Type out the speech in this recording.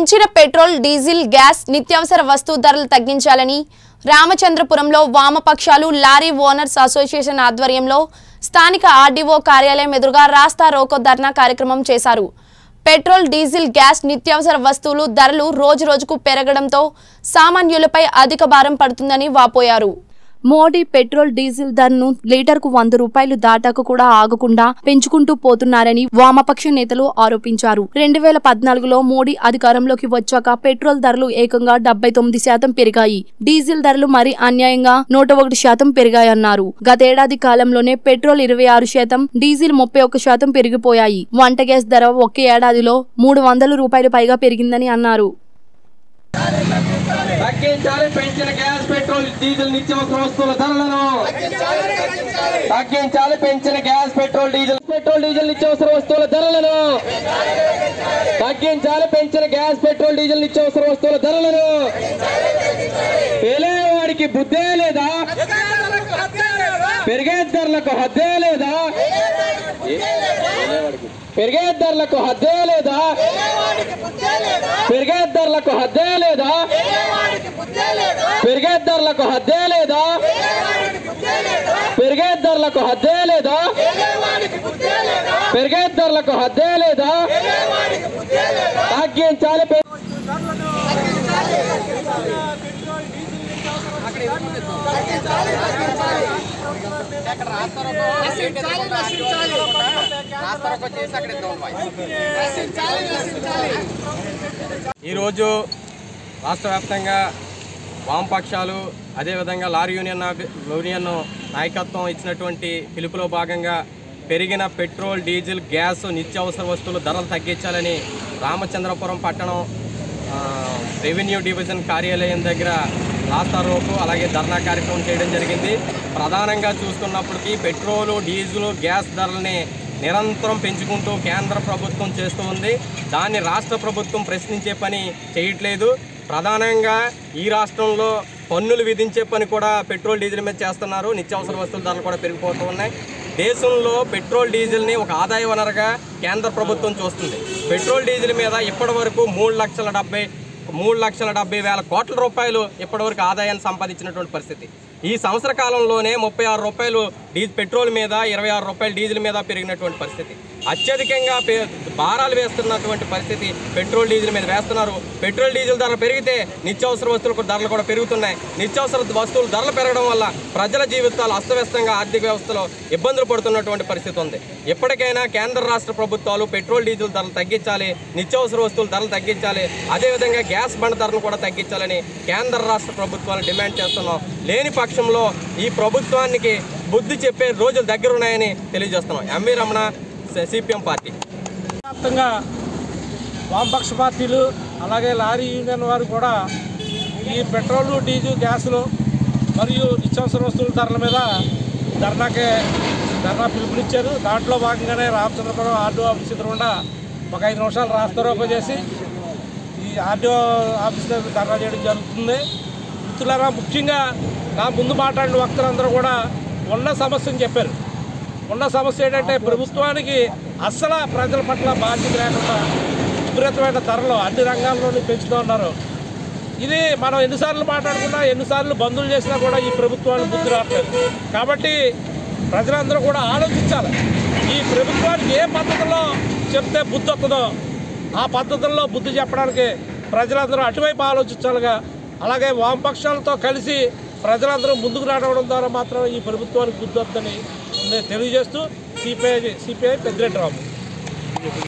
పెంచిన petrol diesel gas నిత్యావసర వస్తు ధరలు తగ్గించాలని రామచంద్రపురంలో వామపక్షాలు లారీ ఓనర్స్ అసోసియేషన్ ఆధ్వర్యంలో స్థానిక ఆర్డీఓ కార్యాలయం ఎదురుగా రాస్తా రోకో ధర్నా కార్యక్రమం చేశారు పెట్రోల్ డీజిల్ గ్యాస్ నిత్యావసర వస్తువులు ధరలు రోజు రోజుకు పెరగడంతో సామాన్యులపై అధిక భారం పడుతుందని వాపోయారు మోడీ పెట్రోల్ డీజిల్ ధరను లీటర్కు వంద రూపాయలు దాటాక కూడా ఆగకుండా పెంచుకుంటూ పోతున్నారని వామపక్ష నేతలు ఆరోపించారు రెండు వేల పద్నాలుగులో మోడీ అధికారంలోకి వచ్చాక పెట్రోల్ ధరలు ఏకంగా డెబ్బై తొమ్మిది శాతం పెరిగాయి డీజిల్ ధరలు మరి అన్యాయంగా నూట ఒకటి శాతం పెరిగాయన్నారు గతేడాది కాలంలోనే పెట్రోల్ ఇరవై ఆరు శాతం డీజిల్ ముప్పై ఒక్క శాతం పెరిగిపోయాయి వంట గ్యాస్ ధర ఒకే ఏడాదిలో మూడు వందల రూపాయలు పైగా పెరిగిందని అన్నారు తగ్గించాలి పెంచిన గ్యాస్ పెట్రోల్ డీజిల్ నిత్యావసర వస్తువుల ధరలను తగ్గించాలి పెంచిన gas petrol diesel petrol diesel నిత్యావసర వస్తువుల ధరలను తగ్గించాలి పెంచిన గ్యాస్ పెట్రోల్ డీజిల్ నిత్యావసర వస్తువుల ధరలను పేలేవాడికి బుద్ధే లేదా పెరిగే ధరలకు హద్దే లేదా పెరిగే ధరలకు హద్దే లేదా పెరిగే ధరలకు హద్దే లేదా పెరిగే ధరలకు హద్దే లేదా పెరిగే ధరలకు హద్దే లేదా పెరిగే ధరలకు హద్దే లేదా తగ్గించాలి పె- ఈరోజు రాష్ట్ర వ్యాప్తంగా వామపక్షాలు అదేవిధంగా లారీ యూనియన్ నాయ- యూనియన్ నాయకత్వం ఇచ్చినటువంటి పిలుపులో భాగంగా పెరిగిన పెట్రోల్ డీజిల్ గ్యాస్ నిత్యావసర వస్తువులు ధరలు తగ్గించాలని రామచంద్రపురం పట్టణం ఆ, రెవెన్యూ డివిజన్ కార్యాలయం దగ్గర రాస్తారోకు అలాగే ధర్నా కార్యక్రమం చేయడం జరిగింది ప్రధానంగా చూసుకున్నప్పటికీ పెట్రోలు డీజిల్ గ్యాస్ ధరల్ని నిరంతరం పెంచుకుంటూ కేంద్ర ప్రభుత్వం చేస్తూ ఉంది దాన్ని రాష్ట్ర ప్రభుత్వం ప్రశ్నించే పని చేయట్లేదు ప్రధానంగా ఈ రాష్ట్రంలో పన్నులు విధించే పని కూడా పెట్రోల్ డీజిల్ మీద చేస్తున్నారు నిత్యావసర వస్తువుల ధరలు కూడా పెరిగిపోతూ ఉన్నాయి దేశంలో పెట్రోల్ డీజిల్ని ఒక ఆదాయ వనరుగా కేంద్ర ప్రభుత్వం చూస్తుంది పెట్రోల్ డీజిల్ మీద ఇప్పటి వరకు మూడు లక్షల డెబ్బై మూడు లక్షల డెబ్బై వేల కోట్ల రూపాయలు ఇప్పటివరకు ఆదాయాన్ని సంపాదించినటువంటి పరిస్థితి ఈ సంవత్సర కాలంలోనే ముప్పై ఆరు రూపాయలు డీజిల్ పెట్రోల్ మీద ఇరవై ఆరు రూపాయలు డీజిల్ మీద పెరిగినటువంటి పరిస్థితి అత్యధికంగా పే- భారాలు వేస్తున్నటువంటి పరిస్థితి పెట్రోల్ డీజిల్ మీద వేస్తున్నారు పెట్రోల్ డీజిల్ ధరలు పెరిగితే నిత్యావసర వస్తువులకు ధరలు కూడా పెరుగుతున్నాయి నిత్యావసర వస్తువులు ధరలు పెరగడం వల్ల ప్రజల జీవితాలు అస్తవ్యస్తంగా ఆర్థిక వ్యవస్థలో ఇబ్బందులు పడుతున్నటువంటి పరిస్థితి ఉంది ఎప్పటికైనా కేంద్ర రాష్ట్ర ప్రభుత్వాలు పెట్రోల్ డీజిల్ ధరలు తగ్గించాలి నిత్యావసర వస్తువుల ధరలు తగ్గించాలి అదేవిధంగా గ్యాస్ బండ ధరను కూడా తగ్గించాలని కేంద్ర రాష్ట్ర ప్రభుత్వాలు డిమాండ్ చేస్తున్నాం లేని పక్షంలో ఈ ప్రభుత్వానికి బుద్ధి చెప్పే రోజులు దగ్గరున్నాయని తెలియజేస్తున్నాం ఎంవి రమణ సిపిఎం పార్టీ వ్యాప్తంగా వామపక్ష పార్టీలు అలాగే లారీ యూనియన్ వారు కూడా ఈ పెట్రోలు డీజిల్ గ్యాసులు మరియు నిత్యావసర వస్తువుల ధరల మీద ధర్నాకే ధర్నా పిలుపునిచ్చారు దాంట్లో భాగంగానే రామచంద్రపురం ఆర్డీఓ ఆఫీస్ ఎదురుగుండా ఒక ఐదు నిమిషాలు రాస్తారోప చేసి ఈ ఆర్డీఓ ఆఫీస్ దగ్గర ధర్నా చేయడం జరుగుతుంది మిత్రులారా ముఖ్యంగా నా ముందు మాట్లాడిన వక్తలందరూ కూడా ఉన్న సమస్యను చెప్పారు ఉన్న సమస్య ఏంటంటే ప్రభుత్వానికి అస్సలు ప్రజల పట్ల బాధ్యత లేకుండా విపరీతమైన ధరలు అన్ని రంగాల్లోనూ పెంచుతూ ఉన్నారు ఇది మనం ఎన్నిసార్లు మాట్లాడుకున్నా ఎన్నిసార్లు బంధువులు చేసినా కూడా ఈ ప్రభుత్వాన్ని బుద్ధి రావట్లేదు కాబట్టి ప్రజలందరూ కూడా ఆలోచించాలి ఈ ప్రభుత్వానికి ఏ పద్ధతిలో చెప్తే బుద్ధి వస్తుందో ఆ పద్ధతుల్లో బుద్ధి చెప్పడానికి ప్రజలందరూ అటువైపు ఆలోచించాలిగా అలాగే వామపక్షాలతో కలిసి ప్రజలందరూ ముందుకు రావడం ద్వారా మాత్రం ఈ ప్రభుత్వానికి బుద్ధి వద్దని నేను తెలియజేస్తూ సిపిఐ సిపిఐ పెద్దిరెడ్డి రాము